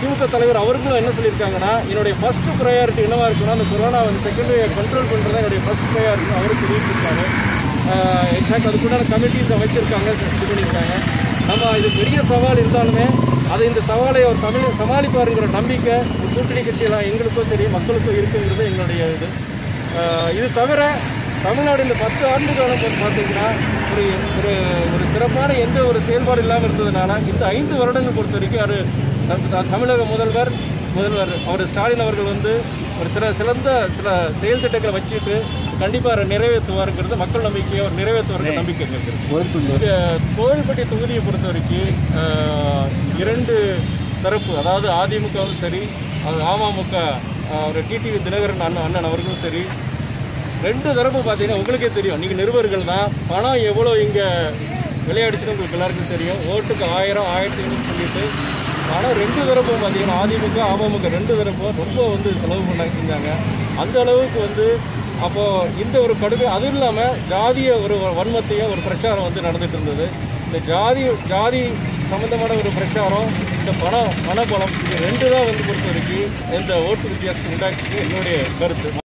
திமுக தலைவர் அவர்களும் என்ன சொல்லியிருக்காங்கன்னா என்னுடைய ஃபர்ஸ்ட் ப்ரையாரிட்டி என்னவா இருக்குன்னா அந்த கொரோனா வந்து செகண்ட் வேவ் கண்ட்ரோல் பண்ணுறது என்னுடைய ஃபர்ஸ்ட் ப்ரையாரிட்டி அவரும் தெரிவிச்சிருக்காரு எக்ஸாக்ட் அதுக்குண்டான கமிட்டிஸ் அமைச்சிருக்காங்க இது பண்ணியிருக்காங்க நம்ம இது பெரிய சவால் இருந்தாலுமே அதை இந்த சவாலை அவர் சம சமாளிப்பாருங்கிற நம்பிக்கை இந்த கூட்டணி கட்சியெல்லாம் எங்களுக்கும் சரி மக்களுக்கும் இருக்குங்கிறது எங்களுடைய இது ஆஹ் இது தவிர தமிழ்நாடு இந்த பத்து ஆண்டு காலம் வந்து பார்த்தீங்கன்னா ஒரு ஒரு ஒரு சிறப்பான எந்த ஒரு செயல்பாடு இல்லாமல் இருந்ததுனால இந்த ஐந்து வருடங்கள் பொறுத்த வரைக்கும் அவர் த- த- தமிழக முதல்வர் முதல்வர் அவர் ஸ்டாலின் அவர்கள் வந்து ஒரு சில சிறந்த சில செயல் திட்டங்களை வச்சுட்டு கண்டிப்பாக நிறைவேற்றுவாருங்கிறது மக்கள் நம்பிக்கையை அவர் நிறைவேற்றுவாருங்கிற நம்பிக்கை எங்களுக்கு இருக்கு. இங்க கோவில்பட்டி தொகுதியை பொறுத்த வரைக்கும் ஆஹ், இரண்டு தரப்பு அதாவது அதிமுகவும் சரி அது அமமுக ஒரு டிடிவி தினகரன் அண்ணன் அண்ணன் அவர்களும் சரி ரெண்டு தரப்பு பார்த்தீங்கன்னா உங்களுக்கே தெரியும் நீங்கள் நிருபர்கள் தான் பணம் எவ்வளோ இங்கே விளையாடிச்சுன்னு உங்களுக்கு எல்லாருக்கும் தெரியும் ஓட்டுக்கு ஆயிரம் ஆயிரத்தி ஐநூறு சொல்லிட்டு ஆனால் ரெண்டு தரப்பும் பார்த்தீங்கன்னா அதிமுக அமமுக ரெண்டு தரப்பும் ரொம்ப வந்து செலவு பண்ணாங்க செஞ்சாங்க அந்த அளவுக்கு வந்து அப்போது இந்த ஒரு கடுமை அதுவும் இல்லாமல் ஜாதிய ஒரு வன்மத்தையும் ஒரு பிரச்சாரம் வந்து நடந்துட்டு இருந்தது இந்த ஜாதி ஜாதி சம்மந்தமான ஒரு பிரச்சாரம் இந்த பணம் பணபலம் இது ரெண்டு தான் வந்து பொறுத்த வரைக்கும் இந்த ஓட்டு வித்தியாசத்தை உண்டாக்கிட்டு என்னுடைய கருத்து